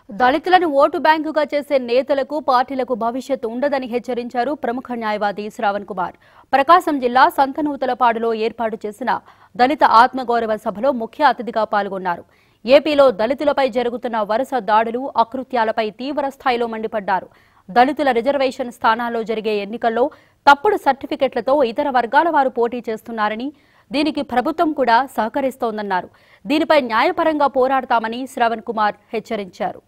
దళితులను ఓటు బ్యాంకుగా చేసే నేతలకు పార్టీలకు భవిష్యత్తు ఉండదని హెచ్చరించారు ప్రముఖ న్యాయవాది శ్రావణ్ కుమార్ ప్రకాశం జిల్లా సంతనూతలపాడులో ఏర్పాటు చేసిన దళిత ఆత్మగౌరవ సభలో ముఖ్య అతిథిగా పాల్గొన్నారు ఏపీలో దళితులపై జరుగుతున్న వరుస దాడులు అకృత్యాలపై తీవ్ర స్థాయిలో మండిపడ్డారు దళితుల రిజర్వేషన్ స్థానాల్లో జరిగే ఎన్నికల్లో తప్పుడు సర్టిఫికెట్లతో ఇతర వర్గాల వారు పోటీ చేస్తున్నారని దీనికి ప్రభుత్వం కూడా సహకరిస్తోందన్నారు దీనిపై న్యాయపరంగా పోరాడతామని శ్రవణ్ కుమార్ హెచ్చరించారు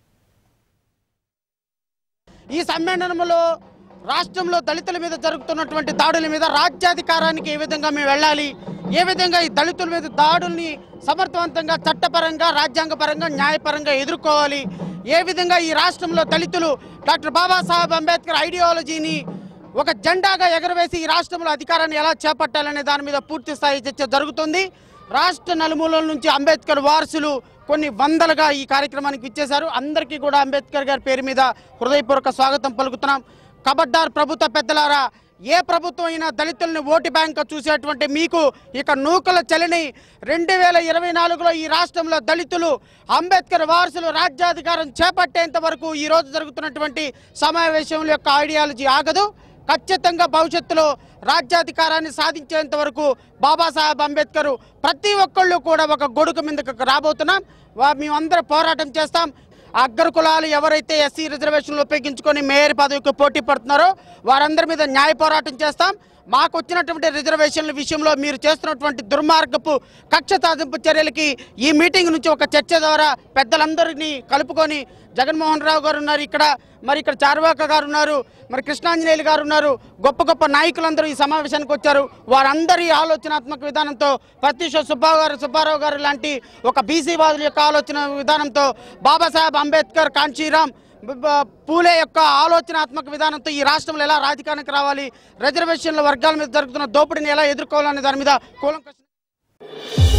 ఈ సమ్మేళనంలో రాష్ట్రంలో దళితుల మీద జరుగుతున్నటువంటి దాడుల మీద రాజ్యాధికారానికి ఏ విధంగా మేము వెళ్ళాలి ఏ విధంగా ఈ దళితుల మీద దాడుల్ని సమర్థవంతంగా చట్టపరంగా రాజ్యాంగపరంగా న్యాయపరంగా ఎదుర్కోవాలి ఏ విధంగా ఈ రాష్ట్రంలో దళితులు డాక్టర్ బాబాసాహెబ్ అంబేద్కర్ ఐడియాలజీని ఒక జెండాగా ఎగరవేసి ఈ రాష్ట్రంలో అధికారాన్ని ఎలా చేపట్టాలనే దాని మీద పూర్తి స్థాయి చర్చ జరుగుతుంది రాష్ట్ర నలుమూలల నుంచి అంబేద్కర్ వారసులు కొన్ని వందలుగా ఈ కార్యక్రమానికి ఇచ్చేశారు అందరికీ కూడా అంబేద్కర్ గారి పేరు మీద హృదయపూర్వక స్వాగతం పలుకుతున్నాం కబడ్డార్ ప్రభుత్వ పెద్దలారా ఏ ప్రభుత్వం అయినా దళితుల్ని ఓటు బ్యాంక్ చూసేటువంటి మీకు ఇక నూకల చలిని రెండు వేల ఇరవై నాలుగులో ఈ రాష్ట్రంలో దళితులు అంబేద్కర్ వారసులు రాజ్యాధికారం చేపట్టేంత వరకు ఈ రోజు జరుగుతున్నటువంటి సమావేశం యొక్క ఐడియాలజీ ఆగదు ఖచ్చితంగా భవిష్యత్తులో రాజ్యాధికారాన్ని సాధించేంత వరకు బాబాసాహెబ్ అంబేద్కర్ ప్రతి ఒక్కళ్ళు కూడా ఒక గొడుగు మీదకి రాబోతున్నాం వా- మేమందరం పోరాటం చేస్తాం అగ్ర కులాలు ఎవరైతే ఎస్సీ రిజర్వేషన్లు ఉపయోగించుకొని మేయర్ పదవికి పోటీ పడుతున్నారో వారందరి మీద న్యాయ పోరాటం చేస్తాం మాకు వచ్చినటువంటి రిజర్వేషన్ల విషయంలో మీరు చేస్తున్నటువంటి దుర్మార్గపు కక్ష సాధింపు చర్యలకి ఈ మీటింగ్ నుంచి ఒక చర్చ ద్వారా పెద్దలందరినీ కలుపుకొని జగన్మోహన్ రావు గారు ఉన్నారు ఇక్కడ మరి ఇక్కడ చార్వాక గారు ఉన్నారు మరి కృష్ణాంజనేయులు గారు ఉన్నారు గొప్ప గొప్ప నాయకులందరూ ఈ సమావేశానికి వచ్చారు వారందరి ఆలోచనాత్మక విధానంతో ప్రత్యూష సుబ్బారావు గారు సుబ్బారావు గారు లాంటి ఒక బీసీ వాదుల యొక్క ఆలోచన విధానంతో బాబాసాహెబ్ అంబేద్కర్ కాంచీరామ్ బ- బ- పూలే యొక్క ఆలోచనాత్మక విధానంతో ఈ రాష్ట్రంలో ఎలా రాజకీయానికి రావాలి రిజర్వేషన్ల వర్గాల మీద జరుగుతున్న దోపిడీని ఎలా ఎదుర్కోవాలనే దాని మీద కూలంకష